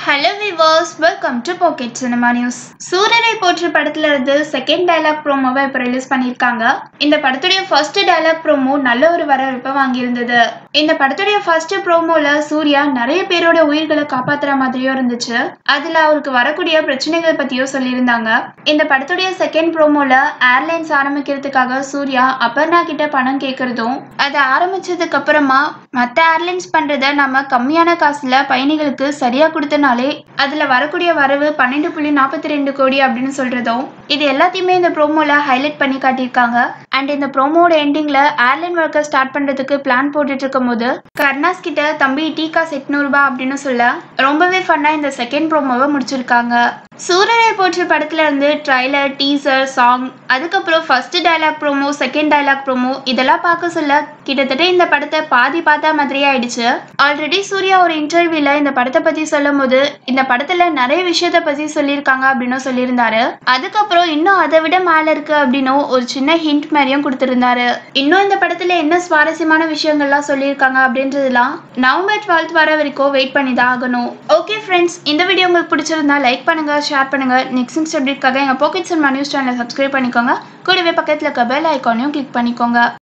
hello viewers welcome to Pocket Cinema News சூரியனை போற்று படத்துல இருந்து செகண்ட் டயலாக் ப்ரோமோவை இப்போ ரிலீஸ் பண்ணியிருக்காங்க இந்த படத்துடைய ஃபர்ஸ்ட் டயலாக் ப்ரோமோ நல்ல ஒரு வரவேற்பை வாங்கியிருந்தது இந்த படத்துடைய ஃபர்ஸ்ட் ப்ரோமோல சூர்யா நிறைய பேரோட உயிர்களை காப்பாத்துற மாதிரியும் இருந்துச்சு அதுல அவருக்கு வரக்கூடிய பிரச்சனைகள் பத்தியும் சொல்லியிருந்தாங்க இந்த படத்துடைய செகண்ட் ப்ரோமோல ஏர்லைன்ஸ் ஆரம்பிக்கிறதுக்காக சூர்யா அபர்ணா கிட்ட பணம் கேட்கறதும் அதை ஆரம்பிச்சதுக்கு அப்புறமா மற்ற ஏர்லைன்ஸ் பண்றத நம்ம கம்மியான காசுல பயணிகளுக்கு சரியா கொடுத்தனாலே அதுல வரக்கூடிய வரவு பன்னெண்டு புள்ளி நாற்பத்தி ரெண்டு கோடி அப்படின்னு சொல்றதும் இது எல்லாத்தையுமே இந்த ப்ரோமோல ஹைலைட் பண்ணி காட்டியிருக்காங்க அண்ட் இந்த ப்ரோமோட எண்டிங்ல ஏர்லைன் ஒர்க்கர் ஸ்டார்ட் பண்றதுக்கு பிளான் போட்டுட்டு இருக்கும் போது கர்ணாஸ் கிட்ட தம்பி டீ காசு எட்நூறு ரூபாய் அப்படின்னு சொல்ல ரொம்பவே ஃபன்னா இந்த செகண்ட் ப்ரோமோவை முடிச்சிருக்காங்க சூரரை போற்று படத்துல இருந்து ட்ரைலர் டீசர் சாங் அதுக்கப்புறம் first dialogue promo second dialogue promo இதெல்லாம் பார்க்க சொல்ல கிட்டத்தட்ட இந்த படத்தை பாதி பார்த்தா மாதிரியே ஆயிடுச்சு ஆல்ரெடி சூர்யா ஒரு இன்டர்வியூல இந்த படத்தை பத்தி சொல்லும் போது இந்த படத்துல நிறைய விஷயத்த பத்தி சொல்லியிருக்காங்க அப்படின்னு சொல்லியிருந்தாரு அதுக்கப்புறம் இன்னும் அதை விட மேல இருக்கு அப்படின்னும் ஒரு சின்ன ஹிண்ட் மாதிரியும் கொடுத்திருந்தாரு இன்னும் இந்த படத்துல என்ன சுவாரஸ்யமான விஷயங்கள்லாம் சொல்லியிருக்காங்க அப்படின்றதுலாம் நவம்பர் டுவெல்த் வர வரைக்கும் வெயிட் பண்ணி தான் ஆகணும் ஓகே ஃப்ரெண்ட்ஸ் இந்த வீடியோ உங்களுக்கு பிடிச்சிருந்தா லைக் பண்ணுங்க ஷேர் பண்ணுங்க நெக்ஸ்ட் நெக்ஸ்ட் அப்டேட்காக எங்க பாக்கெட் சினிமா நியூஸ் சேனலை சப்ஸ்கிரைப் பண்ணிக்கோங்க கூடவே பக்கத்துல இருக்க பெல் ஐக்கானையும் கிளிக் பண்ணிக்கோங்க